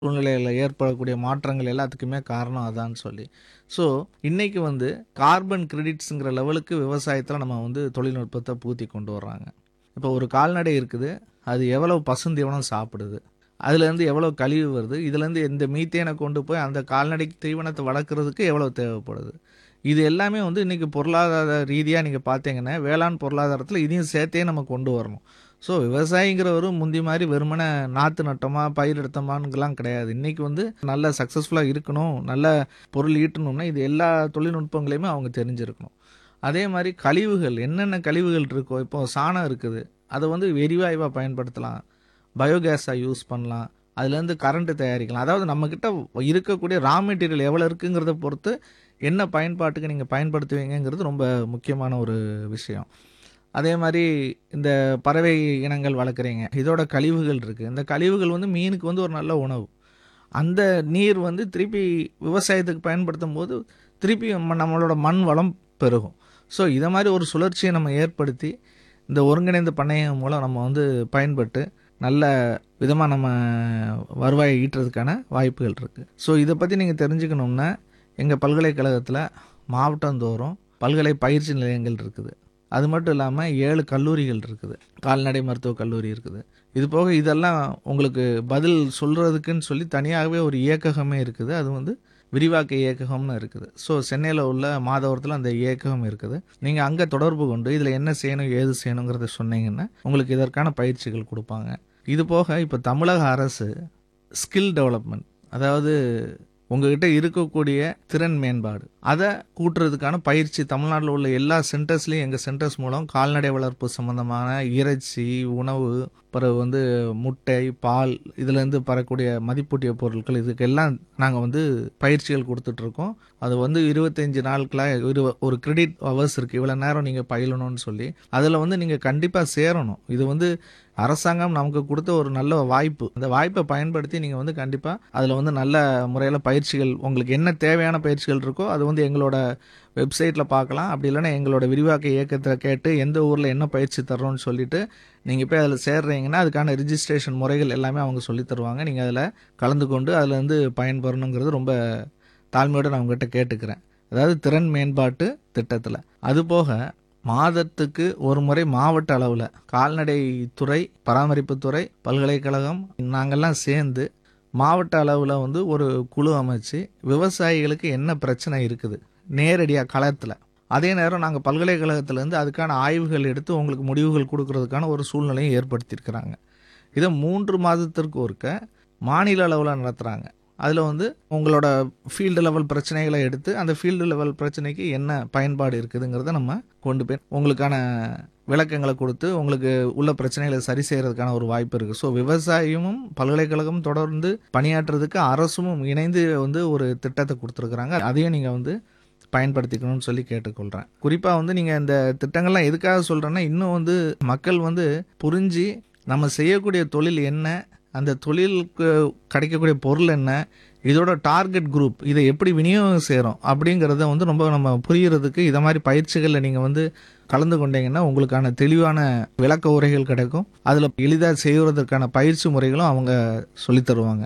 சூழ்நிலையில் ஏற்படக்கூடிய மாற்றங்கள் எல்லாத்துக்குமே காரணம் அதான்னு சொல்லி ஸோ இன்னைக்கு வந்து கார்பன் கிரெடிட்ஸுங்கிற லெவலுக்கு விவசாயத்தில் நம்ம வந்து தொழில்நுட்பத்தை பூத்தி கொண்டு வர்றாங்க இப்போ ஒரு கால்நடை இருக்குது அது எவ்வளவு பசுந்தீவனம் சாப்பிடுது அதுலேருந்து எவ்வளோ கழிவு வருது இதுலேருந்து இந்த மீத்தேனை கொண்டு போய் அந்த கால்நடைக்கு தீவனத்தை வளர்க்குறதுக்கு எவ்வளோ தேவைப்படுது இது எல்லாமே வந்து இன்றைக்கி பொருளாதார ரீதியாக நீங்கள் பார்த்தீங்கன்னா வேளாண் பொருளாதாரத்தில் இதையும் சேர்த்தே நம்ம கொண்டு வரணும் ஸோ விவசாயிங்கிறவர் முந்தி மாதிரி வெறுமனே நாற்று நட்டோமா பயிர் எடுத்தோமான்னுலாம் கிடையாது இன்றைக்கி வந்து நல்ல சக்ஸஸ்ஃபுல்லாக இருக்கணும் நல்ல பொருள் ஈட்டணும்னா இது எல்லா தொழில்நுட்பங்களையுமே அவங்க தெரிஞ்சிருக்கணும் அதே மாதிரி கழிவுகள் என்னென்ன கழிவுகள் இருக்கோ இப்போ சாணம் இருக்குது அதை வந்து எரிவாயுவாக பயன்படுத்தலாம் பயோகேஸாக யூஸ் பண்ணலாம் அதுலேருந்து கரண்ட்டு தயாரிக்கலாம் அதாவது நம்மக்கிட்ட இருக்கக்கூடிய ரா மெட்டீரியல் எவ்வளோ இருக்குங்கிறத பொறுத்து என்ன பயன்பாட்டுக்கு நீங்கள் பயன்படுத்துவீங்கங்கிறது ரொம்ப முக்கியமான ஒரு விஷயம் அதே மாதிரி இந்த பறவை இனங்கள் வளர்க்குறீங்க இதோட கழிவுகள் இருக்குது இந்த கழிவுகள் வந்து மீனுக்கு வந்து ஒரு நல்ல உணவு அந்த நீர் வந்து திருப்பி விவசாயத்துக்கு பயன்படுத்தும் போது திருப்பி நம்ம- நம்மளோட மண் வளம் பெருகும் ஸோ இதை மாதிரி ஒரு சுழற்சியை நம்ம ஏற்படுத்தி இந்த ஒருங்கிணைந்த பண்ணையம் மூலம் நம்ம வந்து பயன்பட்டு நல்ல விதமாக நம்ம வருவாயை ஈட்டுறதுக்கான வாய்ப்புகள் இருக்குது ஸோ இதை பற்றி நீங்கள் தெரிஞ்சுக்கணும்னா எங்கள் பல்கலைக்கழகத்தில் மாவட்டந்தோறும் பல்கலை பயிற்சி நிலையங்கள் இருக்குது அது மட்டும் இல்லாமல் ஏழு கல்லூரிகள் இருக்குது கால்நடை மருத்துவக் கல்லூரி இருக்குது இது போக இதெல்லாம் உங்களுக்கு பதில் சொல்கிறதுக்குன்னு சொல்லி தனியாகவே ஒரு இயக்ககமே இருக்குது அது வந்து விரிவாக்க இயக்ககம்னு இருக்குது ஸோ சென்னையில் உள்ள மாதவரத்தில் அந்த இயக்ககம் இருக்குது நீங்கள் அங்கே தொடர்பு கொண்டு இதில் என்ன செய்யணும் ஏது செய்யணுங்கிறத சொன்னீங்கன்னா உங்களுக்கு இதற்கான பயிற்சிகள் கொடுப்பாங்க இது போக இப்போ தமிழக அரசு ஸ்கில் டெவலப்மெண்ட் அதாவது உங்ககிட்ட இருக்கக்கூடிய திறன் மேம்பாடு அதை கூட்டுறதுக்கான பயிற்சி தமிழ்நாட்டில் உள்ள எல்லா சென்டர்ஸ்லையும் எங்கள் சென்டர்ஸ் மூலம் கால்நடை வளர்ப்பு சம்பந்தமான இறைச்சி உணவு பிறகு வந்து முட்டை பால் இதுலேருந்து பெறக்கூடிய மதிப்பூட்டிய பொருட்கள் இதுக்கெல்லாம் நாங்கள் வந்து பயிற்சிகள் கொடுத்துட்ருக்கோம் அது வந்து இருபத்தஞ்சி நாட்களாக இரு ஒரு கிரெடிட் ஹவர்ஸ் இருக்குது இவ்வளோ நேரம் நீங்கள் பயிலணும்னு சொல்லி அதில் வந்து நீங்கள் கண்டிப்பாக சேரணும் இது வந்து அரசாங்கம் நமக்கு கொடுத்த ஒரு நல்ல வாய்ப்பு அந்த வாய்ப்பை பயன்படுத்தி நீங்கள் வந்து கண்டிப்பாக அதில் வந்து நல்ல முறையில் பயிற்சிகள் உங்களுக்கு என்ன தேவையான பயிற்சிகள் இருக்கோ அது வந்து எங்களோட வெப்சைட்டில் பார்க்கலாம் அப்படி இல்லைன்னா எங்களோட விரிவாக்க இயக்கத்தை கேட்டு எந்த ஊரில் என்ன பயிற்சி தர்றோம்னு சொல்லிட்டு நீங்கள் போய் அதில் சேர்றீங்கன்னா அதுக்கான ரிஜிஸ்ட்ரேஷன் முறைகள் எல்லாமே அவங்க சொல்லி தருவாங்க நீங்கள் அதில் கலந்து கொண்டு அதில் வந்து பயன்பெறணுங்கிறது ரொம்ப தாழ்மையோடு நான் உங்ககிட்ட கேட்டுக்கிறேன் அதாவது திறன் மேம்பாட்டு திட்டத்தில் அதுபோக மாதத்துக்கு ஒரு முறை மாவட்ட அளவில் கால்நடை துறை பராமரிப்பு துறை பல்கலைக்கழகம் நாங்கள்லாம் சேர்ந்து மாவட்ட அளவில் வந்து ஒரு குழு அமைச்சு விவசாயிகளுக்கு என்ன பிரச்சனை இருக்குது நேரடியாக களத்தில் அதே நேரம் நாங்கள் பல்கலைக்கழகத்திலேருந்து அதுக்கான ஆய்வுகள் எடுத்து உங்களுக்கு முடிவுகள் கொடுக்கறதுக்கான ஒரு சூழ்நிலையும் ஏற்படுத்தியிருக்கிறாங்க இதை மூன்று மாதத்திற்கு ஒருக்க மாநில அளவில் நடத்துகிறாங்க அதில் வந்து உங்களோட ஃபீல்டு லெவல் பிரச்சனைகளை எடுத்து அந்த ஃபீல்டு லெவல் பிரச்சனைக்கு என்ன பயன்பாடு இருக்குதுங்கிறத நம்ம கொண்டு போய் உங்களுக்கான விளக்கங்களை கொடுத்து உங்களுக்கு உள்ள பிரச்சனைகளை சரி செய்கிறதுக்கான ஒரு வாய்ப்பு இருக்குது ஸோ விவசாயமும் பல்கலைக்கழகம் தொடர்ந்து பணியாற்றுறதுக்கு அரசும் இணைந்து வந்து ஒரு திட்டத்தை கொடுத்துருக்குறாங்க அதையும் நீங்கள் வந்து பயன்படுத்திக்கணும்னு சொல்லி கேட்டுக்கொள்கிறேன் குறிப்பாக வந்து நீங்கள் இந்த திட்டங்கள்லாம் எதுக்காக சொல்கிறேன்னா இன்னும் வந்து மக்கள் வந்து புரிஞ்சு நம்ம செய்யக்கூடிய தொழில் என்ன அந்த தொழிலுக்கு கிடைக்கக்கூடிய பொருள் என்ன இதோட டார்கெட் குரூப் இதை எப்படி விநியோகம் செய்கிறோம் அப்படிங்கிறத வந்து ரொம்ப நம்ம புரியறதுக்கு இதை மாதிரி பயிற்சிகளில் நீங்கள் வந்து கலந்து கொண்டீங்கன்னா உங்களுக்கான தெளிவான விளக்க உரைகள் கிடைக்கும் அதில் எளிதாக செய்வதற்கான பயிற்சி முறைகளும் அவங்க சொல்லித் தருவாங்க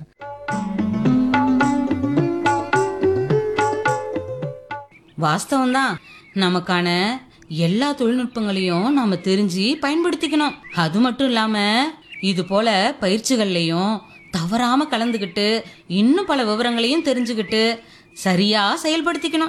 வாஸ்தவம் தான் நமக்கான எல்லா தொழில்நுட்பங்களையும் நாம தெரிஞ்சு பயன்படுத்திக்கணும் அது மட்டும் இல்லாம இது போல பயிற்சிகள்லையும் தவறாம கலந்துக்கிட்டு இன்னும் பல விவரங்களையும் தெரிஞ்சுக்கிட்டு சரியா செயல்படுத்திக்கணும்